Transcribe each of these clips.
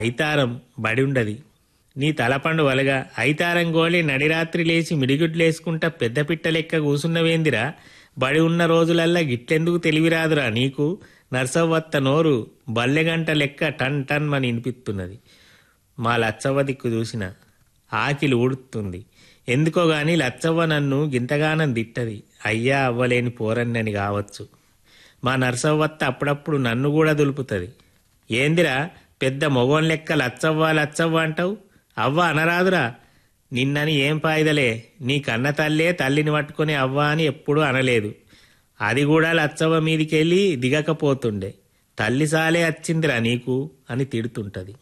ఐతారం బడి ఉండది నీ తలపండు వలగా ఐతారం గోళి నడిరాత్రి లేచి మిడిగుడ్లేసుకుంటా పెద్ద పిట్ట లెక్క కూసున్నవేందిరా బడి ఉన్న రోజులల్లా గిట్లెందుకు తెలివిరాదురా నీకు నర్సవ్వత్త నోరు బల్లెగంట లెక్క టన్ టన్ అని వినిపిస్తున్నది మా లచ్చవ్వ దిక్కు చూసిన ఆకిలి ఊడుతుంది ఎందుకో గాని లచ్చవ్వ నన్ను గింతగానం తిట్టది అయ్యా అవ్వలేని పోరన్నని కావచ్చు మా నర్సవ్వత్త అప్పుడప్పుడు నన్ను కూడా దులుపుతుంది ఏందిరా పెద్ద మొగోన్ లెక్క లచ్చవ్వ లచ్చవ్వ అంటావు అవ్వ అనరాదురా నిన్నని ఏం పాయిదలే నీ కన్న తల్లే తల్లిని పట్టుకొని అవ్వ అని ఎప్పుడూ అనలేదు అది కూడా లచ్చవ్వ మీదికెళ్ళి దిగకపోతుండే తల్లి సాలే వచ్చిందిరా నీకు అని తిడుతుంటది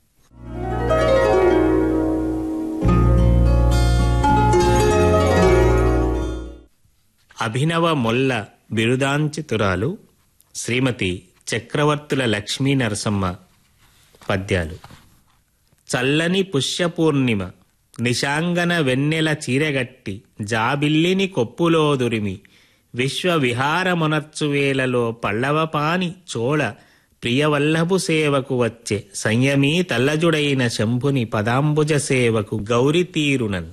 అభినవ మొల్ల బిరుదాంచితురాలు శ్రీమతి చక్రవర్తుల లక్ష్మీ నరసమ్మ పద్యాలు చల్లని పుష్యపూర్ణిమ నిశాంగన వెన్నెల చీరగట్టి జాబిల్లిని కొప్పులోదురిమి విశ్వవిహారమునర్చువేలలో పల్లవపాని చోళ ప్రియవల్లభు సేవకు వచ్చే సంయమీ తల్లజుడైన శంభుని పదాంబుజ సేవకు గౌరి తీరునన్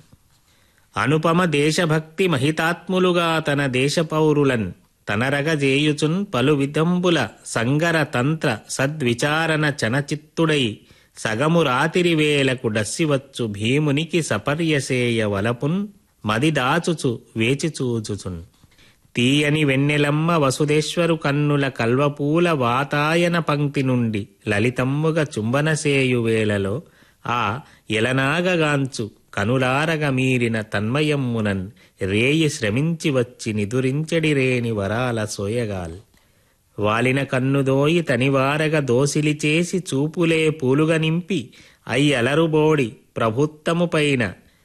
అనుపమ దేశభక్తి మహితాత్ములుగా తన దేశపౌరులన్ తనరగజేయుచున్ పలు విధంబుల సంగర తంత్ర సద్విచారణ చనచిత్తుడై సగము రాతిరి వేలకు డస్సివచ్చు భీమునికి సపర్యసేయ వలపున్ మదిదాచుచు వేచిచూచుచున్ తీయని వెన్నెలమ్మ వసుదేశ్వరు కన్నుల కల్వపూల వాతాయన పంక్తి నుండి లలితమ్ముగ చుంబనసేయు వేళలో ఆ ఎలనాగగాంచు కనులారగ మీరిన తన్మయమ్మునన్ రేయి శ్రమించి వచ్చి నిదురించడి రేని వరాల సోయగాల్ వాలిన కన్నుదోయి తనివారగ దోసిలి చేసి చూపులే పూలుగ నింపి అయ్యలరుబోడి ప్రభుత్తముపైన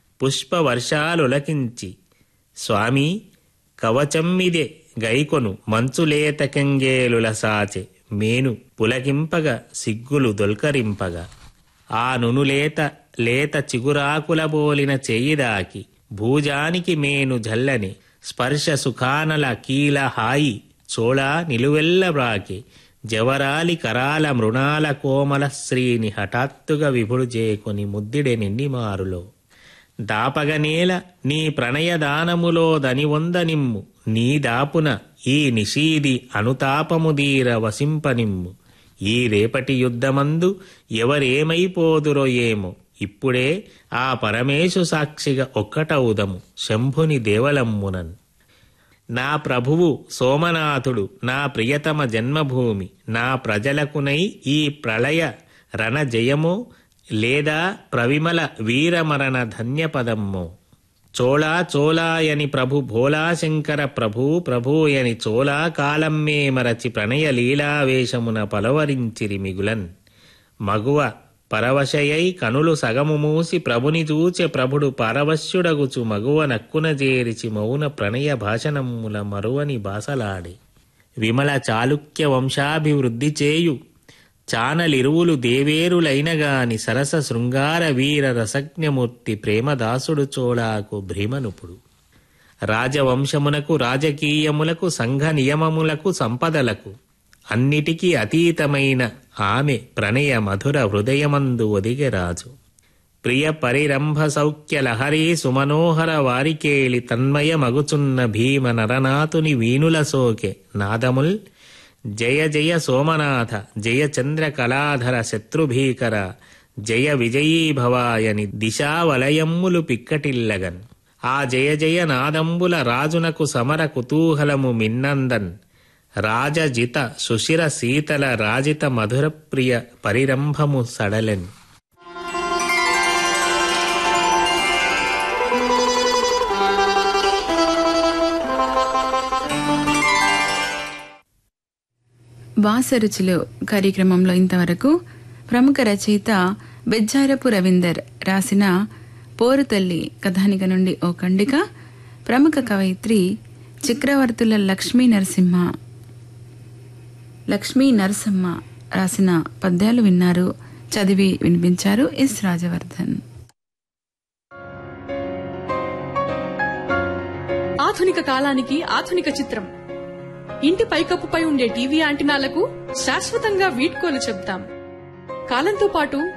పుష్పవర్షాలులకించి స్వామీ కవచమ్మిదే గైకొను మంచులేతకెంగేలుల సాచె మేను పులకింపగ సిగ్గులు దొల్కరింపగా ఆ నునులేత లేత చిగురాకుల బోలిన చెయ్యిదాకి భూజానికి మేను జల్లని స్పర్శ సుఖానల కీల హాయి చోళా నిలువెల్ల బ్రాకి జవరాలి కరాల మృణాల కోమల శ్రీని హఠాత్తుగా విభుడు చేకొని ముద్దిడె నిండిమారులో దాపగనేల నీ ప్రణయదానములో దనివొందనిమ్ము నీ దాపున ఈ నిషీది అనుతాపముదీర వసింపనిమ్ము ఈ రేపటి యుద్ధమందు ఎవరేమైపోదురో ఏమో ఇప్పుడే ఆ పరమేశు సాక్షిగా ఒక్కటవుదము శంభుని దేవలమ్మునన్ నా ప్రభువు సోమనాథుడు నా ప్రియతమ జన్మభూమి నా ప్రజలకునై ఈ ప్రళయ రణజయమో లేదా ప్రవిమల వీరమరణ ధన్యపదమ్మో చోళా చోళాయని ప్రభు భోలాశంకర ప్రభు ప్రభుయని చోళా కాలమ్మే మరచి ప్రణయ లీలావేశమున పలవరించిరి మిగులన్ మగువ పరవశయై కనులు సగము మూసి ప్రభుని చూచె ప్రభుడు పరవశ్యుడగుచు మగువ నక్కున చేరిచి మౌన ప్రణయ భాషణమ్ముల మరువని బాసలాడి విమల చాళుక్య వంశాభివృద్ధి చేయు చానలిరువులు దేవేరులైనగాని సరస శృంగార వీర రసజ్ఞమూర్తి ప్రేమదాసుడు చోళాకు భ్రీమనుపుడు రాజవంశమునకు రాజకీయములకు సంఘ నియమములకు సంపదలకు అన్నిటికీ అతీతమైన ఆమె ప్రణయ మధుర హృదయమందు ఒదిగె రాజు ప్రియ పరిరంభ సౌఖ్య లహరీ సుమనోహర వారికేళి తన్మయ మగుచున్న భీమ నరనాథుని వీణుల సోకె నాదముల్ జయ జయ సోమనాథ జయ చంద్ర కళాధర శత్రుభీకర జయ విజయీభవాయని దిశావలయమ్ములు పిక్కటిల్లగన్ ఆ జయ జయ నాదంబుల రాజునకు సమర కుతూహలము మిన్నందన్ రాజజిత సుశిర శీతల రాజిత మధుర ప్రియ పరిరంభము సడలెన్ వాసరుచులు కార్యక్రమంలో ఇంతవరకు ప్రముఖ రచయిత బెజ్జారపు రవీందర్ రాసిన పోరుతల్లి కథానిక నుండి ఓ ఖండిక ప్రముఖ కవయిత్రి చక్రవర్తుల లక్ష్మీ నరసింహ లక్ష్మీ నరసమ్మ రాసిన పద్యాలు విన్నారు చదివి వినిపించారు ఎస్ రాజవర్ధన్ ఆధునిక కాలానికి ఆధునిక చిత్రం ఇంటి పైకప్పుపై ఉండే టీవీ యాంటినాలకు శాశ్వతంగా వీడ్కోలు చెప్తాం కాలంతో పాటు